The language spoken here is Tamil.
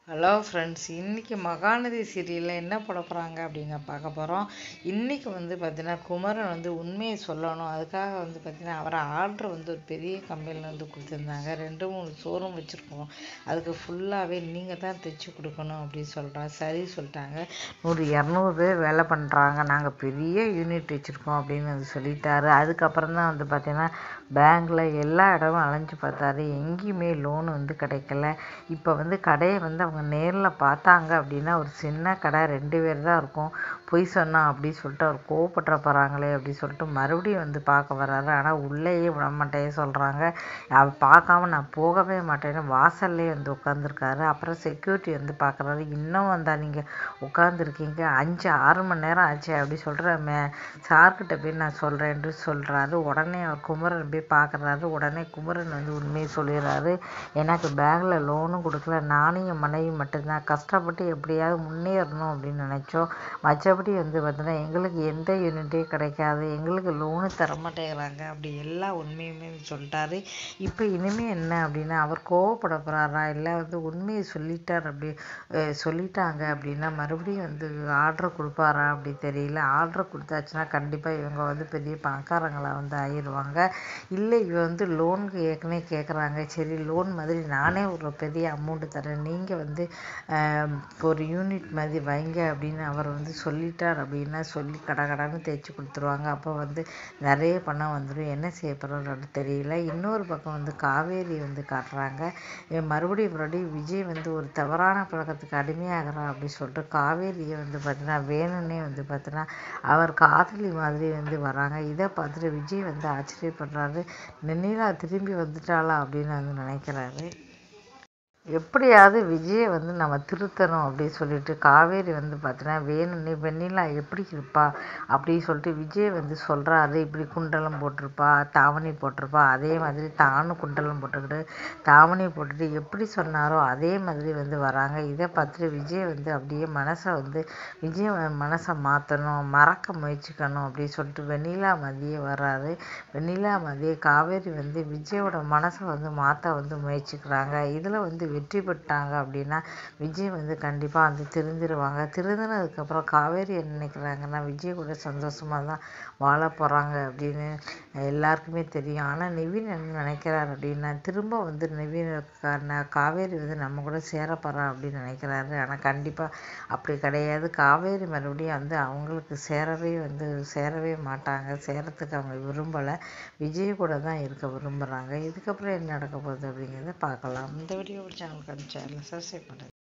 ஹலோ ஃப்ரெண்ட்ஸ் இன்றைக்கி மகாநதி சீரியலில் என்ன போட போகிறாங்க அப்படிங்க பார்க்க போகிறோம் இன்றைக்கி வந்து பார்த்தீங்கன்னா குமரன் வந்து உண்மையை சொல்லணும் அதுக்காக வந்து பார்த்தீங்கன்னா அவரை ஆர்டர் வந்து ஒரு பெரிய கம்பெனியில் வந்து கொடுத்துருந்தாங்க ரெண்டு மூணு ஷோரூம் வச்சுருக்கோம் அதுக்கு ஃபுல்லாகவே நீங்கள் தான் தைச்சி கொடுக்கணும் அப்படின்னு சொல்கிறேன் சரி சொல்லிட்டாங்க நூறு இரநூறு பேர் வேலை பண்ணுறாங்க நாங்கள் பெரிய யூனிட் வச்சுருக்கோம் அப்படின்னு வந்து சொல்லிட்டாரு அதுக்கப்புறம் தான் வந்து பார்த்தீங்கன்னா பேங்க்கில் எல்லா இடமும் அலைஞ்சு பார்த்தாரு எங்கேயுமே லோன் வந்து கிடைக்கல இப்போ வந்து கடையை வந்து அவங்க நேரில் பார்த்தாங்க அப்படின்னா ஒரு சின்ன கடை ரெண்டு பேர் தான் இருக்கும் பொய் சொன்னா அப்படி சொல்லிட்டு அவர் கோவப்பட்டுற போகிறாங்களே அப்படி சொல்லிட்டு மறுபடியும் வந்து பார்க்க வர்றாரு ஆனால் உள்ளேயே விட மாட்டேன்னு சொல்கிறாங்க அவ பார்க்காம நான் போகவே மாட்டேன்னு வாசல்லே வந்து உட்காந்துருக்காரு அப்புறம் செக்யூரிட்டி வந்து பார்க்குறாரு இன்னும் வந்தால் நீங்கள் உட்காந்துருக்கீங்க அஞ்சு ஆறு மணி நேரம் ஆச்சு அப்படி சொல்கிற மே சார்கிட்ட போய் நான் சொல்கிறேன்ட்டு சொல்கிறாரு உடனே அவர் குமரன் போய் பார்க்குறாரு உடனே குமரன் வந்து உண்மையை சொல்லிடுறாரு எனக்கு பேங்கில் லோனும் கொடுக்கல நானும் என் மனைவி மட்டும்தான் கஷ்டப்பட்டு எப்படியாவது முன்னேறணும் அப்படின்னு நினச்சோம் மற்றபடி வந்து பார்த்தீங்கன்னா எங்களுக்கு எந்த யூனிட்டே கிடைக்காது எங்களுக்கு லோனு தர மாட்டேங்கிறாங்க அப்படி எல்லா உண்மையுமே சொல்லிட்டாரு இப்போ இனிமேல் என்ன அப்படின்னா அவர் கோவப்பட போகிறாரா இல்லை வந்து உண்மையை சொல்லிட்டார் அப்படி சொல்லிட்டாங்க அப்படின்னா மறுபடியும் வந்து ஆர்டர் கொடுப்பாரா அப்படி தெரியல ஆர்டர் கொடுத்தாச்சுன்னா கண்டிப்பாக இவங்க வந்து பெரிய பணக்காரங்களாக வந்து ஆயிடுவாங்க இல்லை இவ வந்து லோனுக்கு ஏற்கனவே கேட்குறாங்க சரி லோன் மாதிரி நானே ஒரு பெரிய அமௌண்ட்டு தரேன் நீங்கள் வந்து ஒரு யூனிட் மாதிரி வைங்க அப்படின்னு அவர் வந்து சொல்லிட்டார் அப்படின்னா சொல்லி கடை கடைன்னு தேய்ச்சி கொடுத்துருவாங்க அப்போ வந்து நிறைய பணம் வந்துடும் என்ன செய்ய போகிறோம்னு தெரியல இன்னொரு பக்கம் வந்து காவேரி வந்து காட்டுறாங்க மறுபடியும் மறுபடியும் விஜய் வந்து ஒரு தவறான பழக்கத்துக்கு அடிமையாகிறா அப்படின்னு சொல்லிட்டு காவேரியை வந்து பார்த்தீங்கன்னா வேணும்னே வந்து பார்த்தீங்கன்னா அவர் காதலி மாதிரி வந்து வராங்க இதை பார்த்துட்டு விஜய் வந்து ஆச்சரியப்படுறாரு நினைலா திரும்பி வந்துட்டாளா அப்படின்னு வந்து நினைக்கிறாரு எப்படியாவது விஜயை வந்து நம்ம திருத்தணும் அப்படின்னு சொல்லிட்டு காவேரி வந்து பார்த்தீங்கன்னா வேணும்னே வெண்ணிலா எப்படி இருப்பா அப்படின்னு சொல்லிட்டு விஜய் வந்து சொல்கிறாரு இப்படி குண்டலம் போட்டிருப்பா தாவணி போட்டிருப்பா அதே மாதிரி தானும் குண்டலம் போட்டுக்கிட்டு தாவணி போட்டுட்டு எப்படி சொன்னாரோ அதே மாதிரி வந்து வராங்க இதை பார்த்துட்டு விஜய் வந்து அப்படியே மனசை வந்து விஜய் மனசை மாற்றணும் மறக்க முயற்சிக்கணும் அப்படின்னு சொல்லிட்டு வெண்ணிலா மதியே வர்றாரு வெண்ணிலா மதியே காவேரி வந்து விஜயோட மனசை வந்து மாற்ற வந்து முயற்சிக்கிறாங்க இதில் வந்து வெற்றி பெற்றாங்க அப்படின்னா விஜய் வந்து கண்டிப்பாக வந்து திருந்திருவாங்க திருந்தினதுக்கப்புறம் காவேரி என்ன நினைக்கிறாங்கன்னா விஜய் கூட சந்தோஷமாக தான் வாழ போகிறாங்க அப்படின்னு எல்லாருக்குமே தெரியும் ஆனால் நிவின் என்ன நினைக்கிறார் அப்படின்னா திரும்ப வந்து நிவின் காவேரி வந்து நம்ம கூட சேர போகிறா அப்படின்னு நினைக்கிறாரு ஆனால் கண்டிப்பாக அப்படி கிடையாது காவேரி மறுபடியும் வந்து அவங்களுக்கு சேரவே வந்து சேரவே மாட்டாங்க சேரத்துக்கு அவங்க விரும்பலை விஜய் கூட தான் இருக்க விரும்புகிறாங்க இதுக்கப்புறம் என்ன நடக்க போகுது அப்படிங்கிறத பார்க்கலாம் இந்த வீடியோ சேனலுக்கு சேனலை சப்ஸ்கிரைப் பண்ணுங்கள்